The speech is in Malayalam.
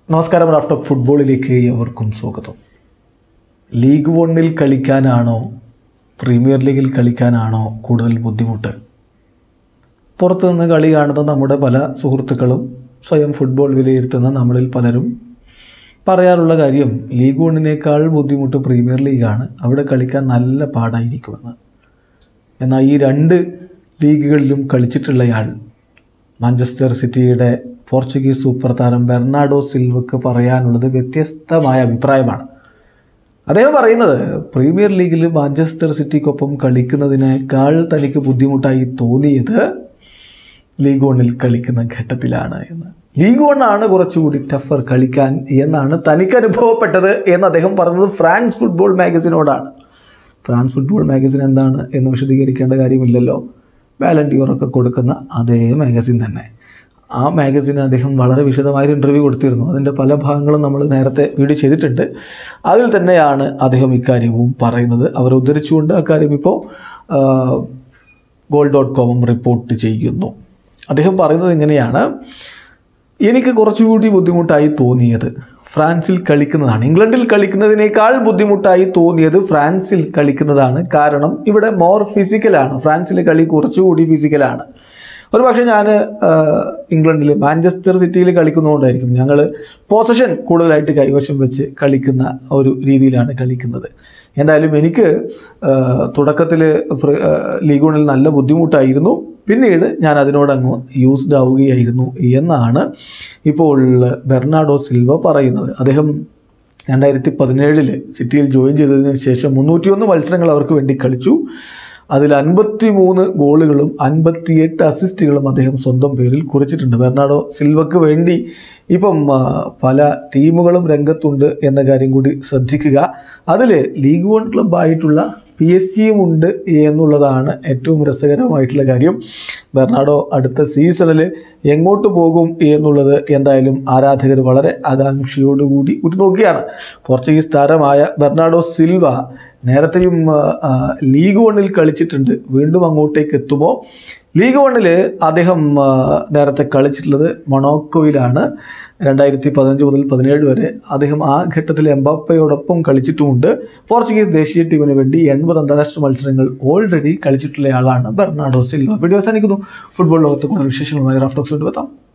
നമസ്കാരം റാഫ്റ്റ് ഓഫ് ഫുട്ബോളിലേക്ക് എവർക്കും സ്വാഗതം ലീഗ് വണ്ണിൽ കളിക്കാനാണോ പ്രീമിയർ ലീഗിൽ കളിക്കാനാണോ കൂടുതൽ ബുദ്ധിമുട്ട് പുറത്തുനിന്ന് കളി കാണുന്ന നമ്മുടെ പല സുഹൃത്തുക്കളും സ്വയം ഫുട്ബോൾ വിലയിരുത്തുന്ന നമ്മളിൽ പലരും പറയാറുള്ള കാര്യം ലീഗ് വണ്ണിനേക്കാൾ ബുദ്ധിമുട്ട് പ്രീമിയർ ലീഗാണ് അവിടെ കളിക്കാൻ നല്ല പാടായിരിക്കുമെന്ന് എന്നാൽ ഈ രണ്ട് ലീഗുകളിലും കളിച്ചിട്ടുള്ളയാൾ മാഞ്ചസ്റ്റർ സിറ്റിയുടെ പോർച്ചുഗീസ് സൂപ്പർ താരം ബെർണാഡോ സിൽവക്ക് പറയാനുള്ളത് വ്യത്യസ്തമായ അഭിപ്രായമാണ് അദ്ദേഹം പറയുന്നത് പ്രീമിയർ ലീഗിൽ മാഞ്ചസ്റ്റർ സിറ്റിക്കൊപ്പം കളിക്കുന്നതിനേക്കാൾ തനിക്ക് ബുദ്ധിമുട്ടായി തോന്നിയത് ലീഗ് വണ്ണിൽ കളിക്കുന്ന ഘട്ടത്തിലാണ് എന്ന് ലീഗ് വണ്ണാണ് കുറച്ചുകൂടി ടഫർ കളിക്കാൻ എന്നാണ് തനിക്ക് അനുഭവപ്പെട്ടത് എന്ന് അദ്ദേഹം പറഞ്ഞത് ഫ്രാൻസ് ഫുട്ബോൾ മാഗസിനോടാണ് ഫ്രാൻസ് ഫുട്ബോൾ മാഗസിൻ എന്താണ് എന്ന് വിശദീകരിക്കേണ്ട കാര്യമില്ലല്ലോ വാലണ്ടിയോറൊക്കെ കൊടുക്കുന്ന അതേ മാഗസിൻ തന്നെ ആ മാഗസിന് അദ്ദേഹം വളരെ വിശദമായൊരു ഇൻ്റർവ്യൂ കൊടുത്തിരുന്നു അതിൻ്റെ പല ഭാഗങ്ങളും നമ്മൾ നേരത്തെ വീഡിയോ ചെയ്തിട്ടുണ്ട് അതിൽ തന്നെയാണ് അദ്ദേഹം ഇക്കാര്യവും പറയുന്നത് അവർ ഉദ്ധരിച്ചുകൊണ്ട് അക്കാര്യം ഇപ്പോൾ ഗോൾ ഡോട്ട് കോമും റിപ്പോർട്ട് ചെയ്യുന്നു അദ്ദേഹം പറയുന്നത് ഇങ്ങനെയാണ് എനിക്ക് കുറച്ചുകൂടി ബുദ്ധിമുട്ടായി തോന്നിയത് ഫ്രാൻസിൽ കളിക്കുന്നതാണ് ഇംഗ്ലണ്ടിൽ കളിക്കുന്നതിനേക്കാൾ ബുദ്ധിമുട്ടായി തോന്നിയത് ഫ്രാൻസിൽ കളിക്കുന്നതാണ് കാരണം ഇവിടെ മോർ ഫിസിക്കലാണ് ഫ്രാൻസിലെ കളി കുറച്ചുകൂടി ഫിസിക്കലാണ് ഒരു പക്ഷേ ഞാൻ ഇംഗ്ലണ്ടിൽ മാഞ്ചസ്റ്റർ സിറ്റിയിൽ കളിക്കുന്നതുകൊണ്ടായിരിക്കും ഞങ്ങൾ പൊസഷൻ കൂടുതലായിട്ട് കൈവശം വെച്ച് കളിക്കുന്ന ഒരു രീതിയിലാണ് കളിക്കുന്നത് എന്തായാലും എനിക്ക് തുടക്കത്തിൽ ലീഗ് വണ്ണിൽ നല്ല ബുദ്ധിമുട്ടായിരുന്നു പിന്നീട് ഞാൻ അതിനോടങ്ങ് യൂസ്ഡ് ആവുകയായിരുന്നു എന്നാണ് ഇപ്പോൾ ബെർണാഡോ സിൽവ പറയുന്നത് അദ്ദേഹം രണ്ടായിരത്തി പതിനേഴിൽ സിറ്റിയിൽ ജോയിൻ ചെയ്തതിന് ശേഷം മുന്നൂറ്റിയൊന്ന് മത്സരങ്ങൾ അവർക്ക് വേണ്ടി കളിച്ചു അതിൽ അൻപത്തി മൂന്ന് ഗോളുകളും അൻപത്തിയെട്ട് അസിസ്റ്റുകളും അദ്ദേഹം സ്വന്തം പേരിൽ കുറിച്ചിട്ടുണ്ട് ബെർണാഡോ സിൽവക്ക് വേണ്ടി ഇപ്പം പല ടീമുകളും രംഗത്തുണ്ട് എന്ന കാര്യം കൂടി ശ്രദ്ധിക്കുക അതിൽ ലീഗ് വൺ ക്ലബ്ബായിട്ടുള്ള പി എസ് സിയും ഉണ്ട് എന്നുള്ളതാണ് ഏറ്റവും രസകരമായിട്ടുള്ള കാര്യം ബെർണാഡോ അടുത്ത സീസണിൽ എങ്ങോട്ട് പോകും എന്നുള്ളത് എന്തായാലും ആരാധകർ വളരെ ആകാംക്ഷയോടുകൂടി ഉറ്റുനോക്കുകയാണ് പോർച്ചുഗീസ് താരമായ ബെർണാഡോ സിൽവ നേരത്തെയും ലീഗ് വണ്ണിൽ കളിച്ചിട്ടുണ്ട് വീണ്ടും അങ്ങോട്ടേക്ക് എത്തുമ്പോൾ ലീഗ് വണ്ണിൽ അദ്ദേഹം നേരത്തെ കളിച്ചിട്ടുള്ളത് മൊണോക്കോയിലാണ് രണ്ടായിരത്തി പതിനഞ്ച് മുതൽ പതിനേഴ് വരെ അദ്ദേഹം ആ ഘട്ടത്തിൽ എംബാപ്പയോടൊപ്പം കളിച്ചിട്ടുമുണ്ട് പോർച്ചുഗീസ് ദേശീയ ടീമിന് വേണ്ടി എൺപത് അന്താരാഷ്ട്ര മത്സരങ്ങൾ ഓൾറെഡി കളിച്ചിട്ടുള്ള ആളാണ് ബെർണാഡോ സിൽവ വീഡിയോ അവസാനിക്കുന്നു ഫുട്ബോൾ ലോകത്ത് കൂടുതൽ വിശേഷങ്ങളുമായി റാഫ്റ്റോക്സ് കൊണ്ടുവെത്താം